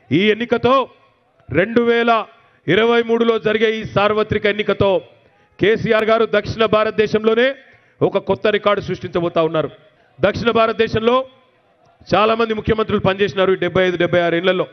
ఈ ఎన్నికతో రెండు వేల ఇరవై మూడులో జరిగే ఈ సార్వత్రిక ఎన్నికతో కేసీఆర్ గారు దక్షిణ భారతదేశంలోనే ఒక కొత్త రికార్డు సృష్టించబోతా ఉన్నారు దక్షిణ భారతదేశంలో చాలామంది ముఖ్యమంత్రులు పనిచేసినారు ఈ డెబ్బై ఐదు డెబ్బై ఆరు ఏళ్లలో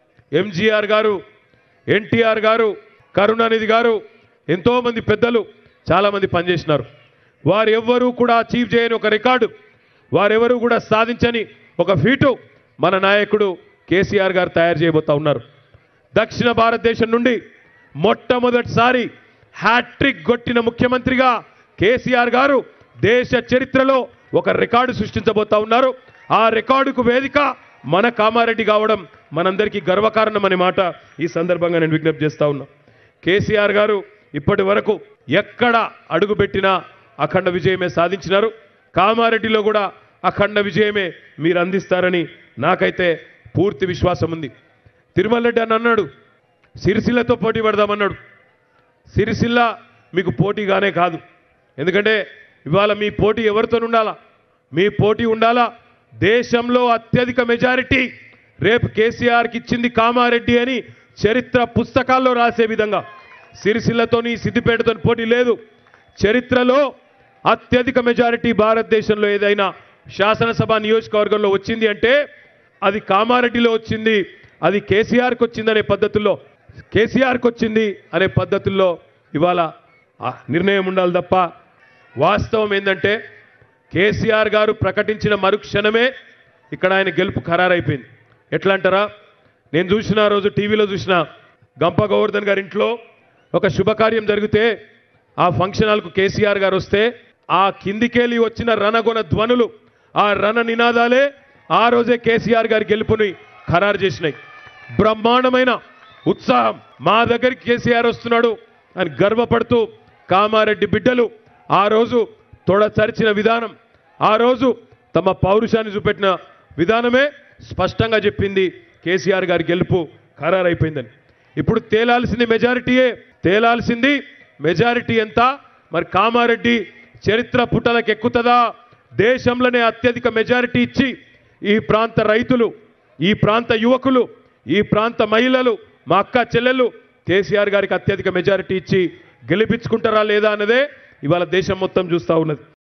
ఎంజీఆర్ గారు ఎన్టీఆర్ గారు కరుణానిధి గారు ఎంతోమంది పెద్దలు చాలామంది పనిచేసినారు వారెవ్వరూ కూడా అచీవ్ చేయని ఒక రికార్డు వారెవరూ కూడా సాధించని ఒక ఫీటు మన నాయకుడు కేసీఆర్ గారు తయారు చేయబోతా ఉన్నారు దక్షిణ భారతదేశం నుండి మొట్టమొదటిసారి హ్యాట్రిక్ కొట్టిన ముఖ్యమంత్రిగా కేసీఆర్ గారు దేశ చరిత్రలో ఒక రికార్డు సృష్టించబోతా ఉన్నారు ఆ రికార్డుకు వేదిక మన కామారెడ్డి కావడం మనందరికీ గర్వకారణం అనే మాట ఈ సందర్భంగా నేను విజ్ఞప్తి చేస్తా ఉన్నా కేసీఆర్ గారు ఇప్పటి వరకు ఎక్కడ అడుగుపెట్టినా అఖండ విజయమే సాధించినారు కామారెడ్డిలో కూడా అఖండ విజయమే మీరు అందిస్తారని నాకైతే పూర్తి విశ్వాసం ఉంది తిరుమల రెడ్డి అని అన్నాడు సిరిసిల్లతో పోటీ పడదామన్నాడు సిరిసిల్ల మీకు పోటీగానే కాదు ఎందుకంటే ఇవాళ మీ పోటీ ఎవరితో ఉండాలా మీ పోటీ ఉండాలా దేశంలో అత్యధిక మెజారిటీ రేపు కేసీఆర్కి ఇచ్చింది కామారెడ్డి అని చరిత్ర పుస్తకాల్లో రాసే విధంగా సిరిసిల్లతోని సిద్దిపేటతో పోటీ లేదు చరిత్రలో అత్యధిక మెజారిటీ భారతదేశంలో ఏదైనా శాసనసభ నియోజకవర్గంలో వచ్చింది అంటే అది కామారెడ్డిలో వచ్చింది అది కేసీఆర్కి వచ్చిందనే పద్ధతుల్లో కేసీఆర్కి వచ్చింది అనే పద్ధతుల్లో ఇవాళ ఆ నిర్ణయం ఉండాలి తప్ప వాస్తవం ఏంటంటే కేసీఆర్ గారు ప్రకటించిన మరుక్షణమే ఇక్కడ ఆయన గెలుపు ఖరారైపోయింది ఎట్లా అంటారా నేను చూసిన ఆ రోజు టీవీలో చూసిన గంప గోవర్ధన్ గారి ఇంట్లో ఒక శుభకార్యం జరిగితే ఆ ఫంక్షన్ హాల్కు కేసీఆర్ గారు వస్తే ఆ కిందికేలి వచ్చిన రణగొన ధ్వనులు ఆ రణ నినాదాలే ఆ రోజే కేసీఆర్ గారి గెలుపుని ఖరారు చేసినాయి బ్రహ్మాండమైన ఉత్సాహం మా దగ్గరికి కేసీఆర్ వస్తున్నాడు అని గర్వపడుతూ కామారెడ్డి బిడ్డలు ఆ రోజు తొడచరిచిన విధానం ఆ రోజు తమ పౌరుషాన్ని చూపెట్టిన విధానమే స్పష్టంగా చెప్పింది కేసీఆర్ గారి గెలుపు ఖరారైపోయిందని ఇప్పుడు తేలాల్సింది మెజారిటీయే తేలాల్సింది మెజారిటీ ఎంత మరి కామారెడ్డి చరిత్ర పుటలకు ఎక్కుతుందా దేశంలోనే అత్యధిక మెజారిటీ ఇచ్చి ఈ ప్రాంత రైతులు ఈ ప్రాంత యువకులు ఈ ప్రాంత మహిళలు మా అక్క చెల్లెళ్ళు కేసీఆర్ గారికి అత్యధిక మెజారిటీ ఇచ్చి గెలిపించుకుంటారా లేదా అన్నదే ఇవాళ దేశం మొత్తం చూస్తూ ఉన్నది